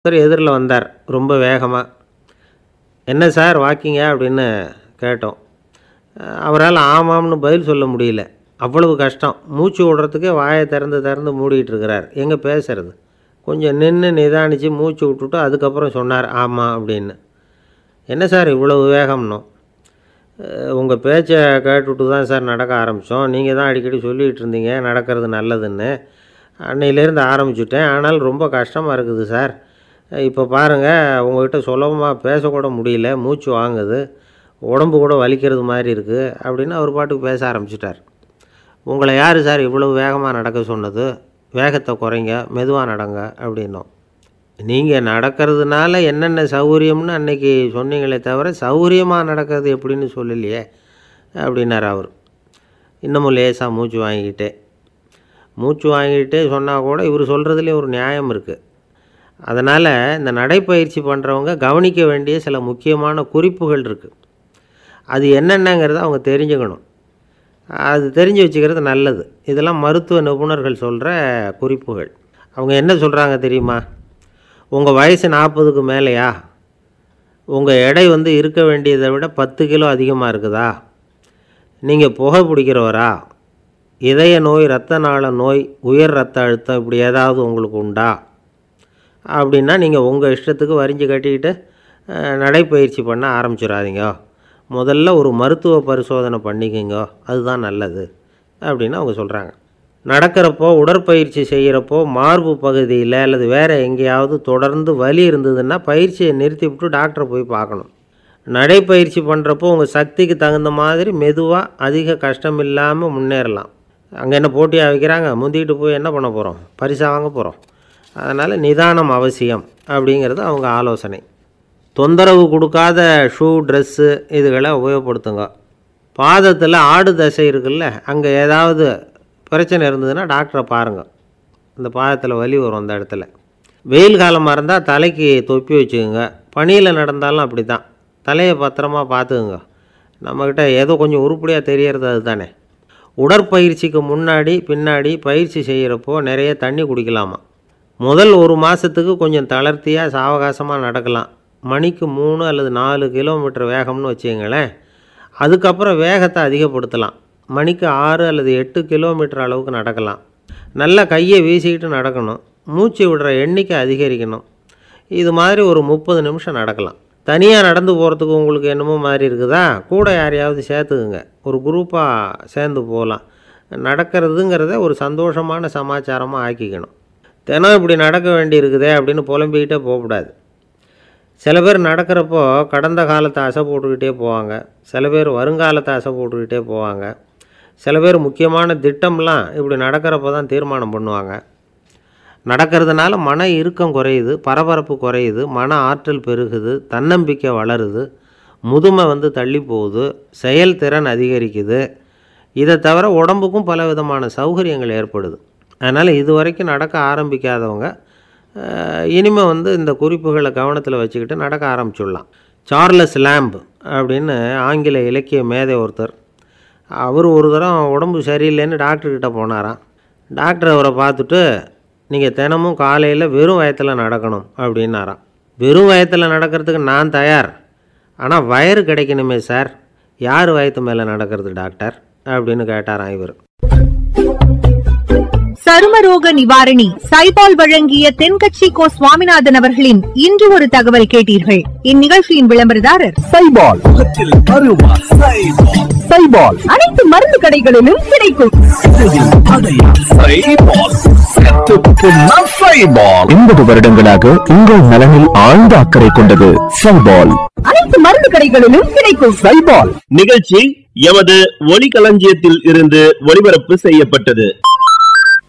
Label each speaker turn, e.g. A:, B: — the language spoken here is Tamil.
A: ஒருத்தர் எதிரில் வந்தார் ரொம்ப வேகமாக என்ன சார் வாக்கிங்க அப்படின்னு கேட்டோம் அவரால் ஆமாம்னு பதில் சொல்ல முடியல அவ்வளவு கஷ்டம் மூச்சு விடுறதுக்கே வாயை திறந்து திறந்து மூடிட்டு இருக்கிறார் எங்கே பேசுறது கொஞ்சம் நின்று நிதானித்து மூச்சு விட்டுட்டு அதுக்கப்புறம் சொன்னார் ஆமாம் அப்படின்னு என்ன சார் இவ்வளவு வேகம்னோம் உங்கள் பேச்சை கேட்டுவிட்டு தான் சார் நடக்க ஆரம்பித்தோம் நீங்கள் தான் அடிக்கடி சொல்லிகிட்டு இருந்தீங்க நடக்கிறது நல்லதுன்னு அன்னையிலேருந்து ஆரம்பிச்சுட்டேன் ஆனால் ரொம்ப கஷ்டமாக இருக்குது சார் இப்போ பாருங்கள் உங்கள்கிட்ட சுலபமாக பேசக்கூட முடியல மூச்சு வாங்குது உடம்பு கூட வலிக்கிறது மாதிரி இருக்குது அப்படின்னு அவர் பாட்டுக்கு பேச ஆரம்பிச்சிட்டார் உங்களை யார் சார் இவ்வளவு வேகமாக நடக்க சொன்னது வேகத்தை குறைங்க மெதுவாக நடங்க அப்படின்னோம் நீங்கள் நடக்கிறதுனால என்னென்ன சௌகரியம்னு அன்னைக்கு சொன்னீங்களே தவிர சௌகரியமாக நடக்கிறது எப்படின்னு சொல்லலையே அப்படின்னார் அவர் இன்னமும் லேசாக மூச்சு வாங்கிக்கிட்டே மூச்சு வாங்கிக்கிட்டே சொன்னால் கூட இவர் சொல்கிறதுலேயும் ஒரு நியாயம் இருக்குது அதனால் இந்த நடைப்பயிற்சி பண்ணுறவங்க கவனிக்க வேண்டிய சில முக்கியமான குறிப்புகள் இருக்குது அது என்னென்னங்கிறத அவங்க தெரிஞ்சுக்கணும் அது தெரிஞ்சு வச்சுக்கிறது நல்லது இதெல்லாம் மருத்துவ நிபுணர்கள் சொல்கிற குறிப்புகள் அவங்க என்ன சொல்கிறாங்க தெரியுமா உங்கள் வயசு நாற்பதுக்கு மேலேயா உங்கள் எடை வந்து இருக்க வேண்டியதை விட பத்து கிலோ அதிகமாக இருக்குதா நீங்கள் புகை பிடிக்கிறவரா இதய நோய் இரத்த நாள நோய் உயர் ரத்த அழுத்தம் இப்படி ஏதாவது உங்களுக்கு உண்டா அப்படின்னா நீங்கள் உங்கள் இஷ்டத்துக்கு வரிஞ்சு கட்டிக்கிட்டு அஹ், நடைப்பயிற்சி பண்ண ஆரம்பிச்சிடாதீங்க முதல்ல ஒரு மருத்துவ பரிசோதனை பண்ணிக்கோங்க அதுதான் நல்லது அப்படின்னு அவங்க சொல்கிறாங்க நடக்கிறப்போ உடற்பயிற்சி செய்கிறப்போ மார்பு பகுதியில் அல்லது வேறு எங்கேயாவது தொடர்ந்து வலி இருந்ததுன்னா பயிற்சியை நிறுத்தி விட்டு டாக்டரை போய் பார்க்கணும் நடைப்பயிற்சி பண்ணுறப்போ உங்கள் சக்திக்கு தகுந்த மாதிரி மெதுவாக அதிக கஷ்டம் இல்லாமல் முன்னேறலாம் அங்கே என்ன போட்டியாக வைக்கிறாங்க முந்திக்கிட்டு போய் என்ன பண்ண போகிறோம் பரிசாக வாங்க போகிறோம் அதனால் நிதானம் அவசியம் அப்படிங்கிறது அவங்க ஆலோசனை தொந்தரவு கொடுக்காத ஷூ ட்ரெஸ்ஸு இதுகளை உபயோகப்படுத்துங்க பாதத்தில் ஆடு தசை இருக்குல்ல அங்கே ஏதாவது பிரச்சனை இருந்ததுன்னா டாக்டரை பாருங்கள் இந்த பாதத்தில் வலி வரும் அந்த இடத்துல வெயில் காலமாக இருந்தால் தலைக்கு தொப்பி வச்சுக்கோங்க பனியில் நடந்தாலும் அப்படி தான் தலையை பத்திரமா பார்த்துக்குங்க நம்மக்கிட்ட ஏதோ கொஞ்சம் உருப்படியாக தெரியறது அதுதானே உடற்பயிற்சிக்கு முன்னாடி பின்னாடி பயிற்சி செய்கிறப்போ நிறைய தண்ணி குடிக்கலாமா முதல் ஒரு மாதத்துக்கு கொஞ்சம் தளர்த்தியாக சாவகாசமாக நடக்கலாம் மணிக்கு மூணு அல்லது நாலு கிலோமீட்டர் வேகம்னு வச்சுங்களேன் அதுக்கப்புறம் வேகத்தை அதிகப்படுத்தலாம் மணிக்கு ஆறு அல்லது எட்டு கிலோமீட்டர் அளவுக்கு நடக்கலாம் நல்லா கையை வீசிக்கிட்டு நடக்கணும் மூச்சு விடுற எண்ணிக்கை அதிகரிக்கணும் இது மாதிரி ஒரு முப்பது நிமிஷம் நடக்கலாம் தனியாக நடந்து போகிறதுக்கு உங்களுக்கு என்னமோ மாதிரி இருக்குதா கூட யாரையாவது சேர்த்துக்குங்க ஒரு குரூப்பாக சேர்ந்து போகலாம் நடக்கிறதுங்கிறத ஒரு சந்தோஷமான சமாச்சாரமாக ஆக்கிக்கணும் தினம் இப்படி நடக்க வேண்டி இருக்குதே அப்படின்னு புலம்பிக்கிட்டே போகக்கூடாது சில பேர் நடக்கிறப்போ கடந்த காலத்தை அசை போட்டுக்கிட்டே போவாங்க சில பேர் வருங்காலத்தை அசை போட்டுக்கிட்டே போவாங்க சில பேர் முக்கியமான திட்டம்லாம் இப்படி நடக்கிறப்ப தான் தீர்மானம் பண்ணுவாங்க நடக்கிறதுனால மன இறுக்கம் குறையுது பரபரப்பு குறையுது மன ஆற்றல் பெருகுது தன்னம்பிக்கை வளருது முதுமை வந்து தள்ளி போகுது செயல்திறன் அதிகரிக்குது இதை தவிர உடம்புக்கும் பல விதமான சௌகரியங்கள் ஏற்படுது அதனால் இது வரைக்கும் நடக்க ஆரம்பிக்காதவங்க அஹ், இனிமே வந்து இந்த குறிப்புகளை கவனத்தில் வச்சுக்கிட்டு நடக்க ஆரம்பிச்சுடலாம் சார்லஸ் லேம்ப் அப்படின்னு ஆங்கில இலக்கிய மேதை ஒருத்தர் அவர் ஒரு தரம் உடம்பு சரியில்லைன்னு டாக்டர்கிட்ட போனாராம் டாக்டர் அவரை பார்த்துட்டு நீங்கள் தினமும் காலையில் வெறும் வயத்தில் நடக்கணும் அப்படின்னாராம் வெறும் வயத்தில் நடக்கிறதுக்கு நான் தயார் ஆனால் வயிறு கிடைக்கணுமே சார் யார் வயத்து மேலே நடக்கிறது டாக்டர் அப்படின்னு கேட்டாராம் இவர்
B: சருமரோக நிவாரணி சைபால் வழங்கிய தென்கட்சி கோ சுவாமிநாதன் அவர்களின் இன்று ஒரு தகவல் கேட்டீர்கள் இந்நிகழ்ச்சியின் விளம்பரதாரர்
C: சைபால் முகத்தில் அருவா சைபால் சைபால்
B: அனைத்து மருந்து கடைகளிலும் கிடைக்கும்
C: சைபால் செத்துப்புண்ணா சைபால் எண்பது வருடங்களாக உங்கள் நலனில் ஆழ்ந்த அக்கறை கொண்டது சைபால்
B: அனைத்து மருந்து கடைகளிலும் கிடைக்கும்
C: சைபால்
D: நிகழ்ச்சி எமது ஒலிகளஞ்சியத்தில் இருந்து ஒளிபரப்பு செய்யப்பட்டது